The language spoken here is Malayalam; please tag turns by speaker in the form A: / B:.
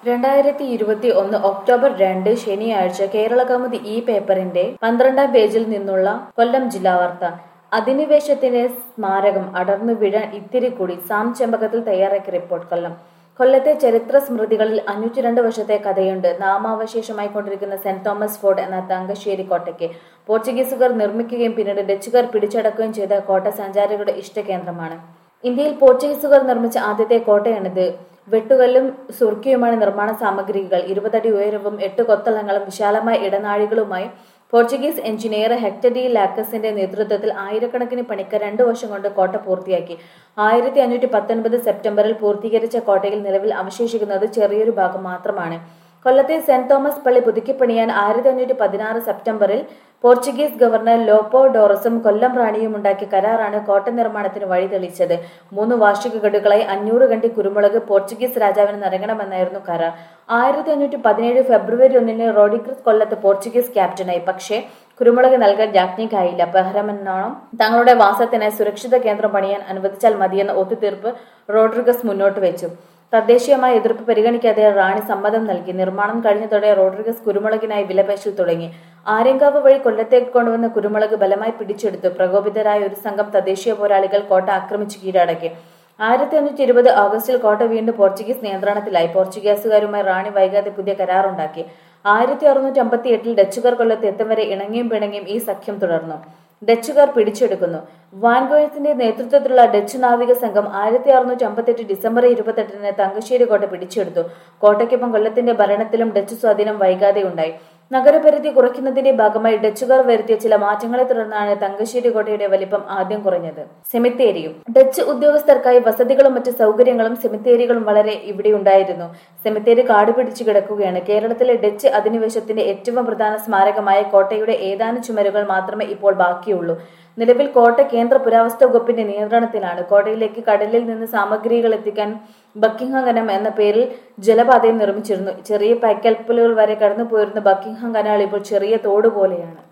A: രണ്ടായിരത്തി ഇരുപത്തി ഒന്ന് ഒക്ടോബർ രണ്ട് ശനിയാഴ്ച കേരള കൗമുദി ഈ പേപ്പറിന്റെ പന്ത്രണ്ടാം പേജിൽ നിന്നുള്ള കൊല്ലം ജില്ലാ വാർത്ത അധിനിവേശത്തിന്റെ സ്മാരകം അടർന്നു വീഴാൻ ഇത്തിരി കൂടി സാം ചെമ്പകത്തിൽ തയ്യാറാക്കിയ റിപ്പോർട്ട് കൊല്ലം കൊല്ലത്തെ ചരിത്ര സ്മൃതികളിൽ അഞ്ഞൂറ്റി രണ്ട് വർഷത്തെ കഥയുണ്ട് നാമാവശേഷമായി കൊണ്ടിരിക്കുന്ന സെന്റ് തോമസ് ഫോർട്ട് എന്ന തങ്കശ്ശേരി കോട്ടയ്ക്ക് പോർച്ചുഗീസുകാർ നിർമ്മിക്കുകയും പിന്നീട് ഡച്ചുകാർ പിടിച്ചടക്കുകയും ചെയ്ത കോട്ട സഞ്ചാരികളുടെ ഇഷ്ടകേന്ദ്രമാണ് ഇന്ത്യയിൽ പോർച്ചുഗീസുകാർ നിർമ്മിച്ച ആദ്യത്തെ കോട്ടയാണിത് വെട്ടുകല്ലും സുർക്കിയുമാണ് നിർമ്മാണ സാമഗ്രികൾ ഇരുപതടി ഉയരവും എട്ട് കൊത്തളങ്ങളും വിശാലമായ ഇടനാഴികളുമായി പോർച്ചുഗീസ് എഞ്ചിനീയർ ഹെക്ടർ ഡി ലാക്കസിന്റെ നേതൃത്വത്തിൽ ആയിരക്കണക്കിന് പണിക്കാർ രണ്ടു വർഷം കൊണ്ട് കോട്ട പൂർത്തിയാക്കി ആയിരത്തി അഞ്ഞൂറ്റി പത്തൊൻപത് സെപ്റ്റംബറിൽ പൂർത്തീകരിച്ച കോട്ടയിൽ നിലവിൽ അവശേഷിക്കുന്നത് ചെറിയൊരു ഭാഗം മാത്രമാണ് കൊല്ലത്തെ സെന്റ് തോമസ് പള്ളി പുതുക്കിപ്പണിയാൻ ആയിരത്തി അഞ്ഞൂറ്റി പതിനാറ് സെപ്റ്റംബറിൽ പോർച്ചുഗീസ് ഗവർണർ ലോപ്പോ ഡോറസും കൊല്ലം റാണിയും ഉണ്ടാക്കിയ കരാറാണ് കോട്ട നിർമ്മാണത്തിന് വഴി തെളിച്ചത് മൂന്ന് വാർഷിക ഗഡുകളായി അഞ്ഞൂറ് കണ്ടി കുരുമുളക് പോർച്ചുഗീസ് രാജാവിന് നൽകണമെന്നായിരുന്നു കരാർ ആയിരത്തി അഞ്ഞൂറ്റി പതിനേഴ് ഫെബ്രുവരി ഒന്നിന് റോഡിക്രിസ് കൊല്ലത്ത് പോർച്ചുഗീസ് ക്യാപ്റ്റനായി പക്ഷേ കുരുമുളക് നൽകാൻ രാജ്ഞിക്കായില്ല ബഹ്റമെന്നോണം തങ്ങളുടെ വാസത്തിനായി സുരക്ഷിത കേന്ദ്രം പണിയാൻ അനുവദിച്ചാൽ മതിയെന്ന ഒത്തുതീർപ്പ് റോഡ്രിഗസ് മുന്നോട്ട് വെച്ചു തദ്ദേശീയമായ എതിർപ്പ് പരിഗണിക്കാതെ റാണി സമ്മതം നൽകി നിർമ്മാണം കഴിഞ്ഞതോടെ റോഡ്രിഗസ് കുരുമുളകിനായി വിലപേശൽ തുടങ്ങി ആര്യങ്കാവ് വഴി കൊല്ലത്തേക്ക് കൊണ്ടുവന്ന കുരുമുളക് ബലമായി പിടിച്ചെടുത്തു പ്രകോപിതരായ ഒരു സംഘം തദ്ദേശീയ പോരാളികൾ കോട്ട ആക്രമിച്ച് കീഴടക്കി ആയിരത്തി അഞ്ഞൂറ്റി ഇരുപത് ഓഗസ്റ്റിൽ കോട്ട വീണ്ടും പോർച്ചുഗീസ് നിയന്ത്രണത്തിലായി പോർച്ചുഗീസുകാരുമായി റാണി വൈകാതെ പുതിയ കരാറുണ്ടാക്കി ആയിരത്തി അറുന്നൂറ്റി അമ്പത്തി എട്ടിൽ ഡച്ചുകാർ കൊല്ലത്ത് എത്തും വരെ ഇണങ്ങിയും പിണങ്ങിയും ഈ സഖ്യം തുടർന്നു ഡച്ചുകാർ പിടിച്ചെടുക്കുന്നു വാൻഗോയത്തിന്റെ നേതൃത്വത്തിലുള്ള ഡച്ച് നാവിക സംഘം ആയിരത്തി അറുന്നൂറ്റി അമ്പത്തെട്ട് ഡിസംബർ ഇരുപത്തെട്ടിന് തങ്കശ്ശേരി കോട്ട പിടിച്ചെടുത്തു കോട്ടയ്ക്കൊപ്പം കൊല്ലത്തിന്റെ ഭരണത്തിലും ഡച്ച് സ്വാധീനം വൈകാതെ ഉണ്ടായി നഗരപരിധി കുറയ്ക്കുന്നതിന്റെ ഭാഗമായി ഡച്ചുകാർ വരുത്തിയ ചില മാറ്റങ്ങളെ തുടർന്നാണ് തങ്കശ്ശേരി കോട്ടയുടെ വലിപ്പം ആദ്യം കുറഞ്ഞത് സെമിത്തേരിയും ഡച്ച് ഉദ്യോഗസ്ഥർക്കായി വസതികളും മറ്റ് സൗകര്യങ്ങളും സെമിത്തേരികളും വളരെ ഇവിടെ ഉണ്ടായിരുന്നു സെമിത്തേരി കാട് പിടിച്ചു കിടക്കുകയാണ് കേരളത്തിലെ ഡച്ച് അധിനിവേശത്തിന്റെ ഏറ്റവും പ്രധാന സ്മാരകമായ കോട്ടയുടെ ഏതാനും ചുമരുകൾ മാത്രമേ ഇപ്പോൾ ബാക്കിയുള്ളൂ നിലവിൽ കോട്ട കേന്ദ്ര പുരാവസ്തു വകുപ്പിന്റെ നിയന്ത്രണത്തിലാണ് കോട്ടയിലേക്ക് കടലിൽ നിന്ന് സാമഗ്രികൾ എത്തിക്കാൻ ബക്കിംഗ്ഹാം കനം എന്ന പേരിൽ ജലപാതയും നിർമ്മിച്ചിരുന്നു ചെറിയ പൈക്കൽപ്പലുകൾ വരെ കടന്നു പോയിരുന്ന ബക്കിംഗ്ഹാം കനാൽ ഇപ്പോൾ ചെറിയ തോട് പോലെയാണ്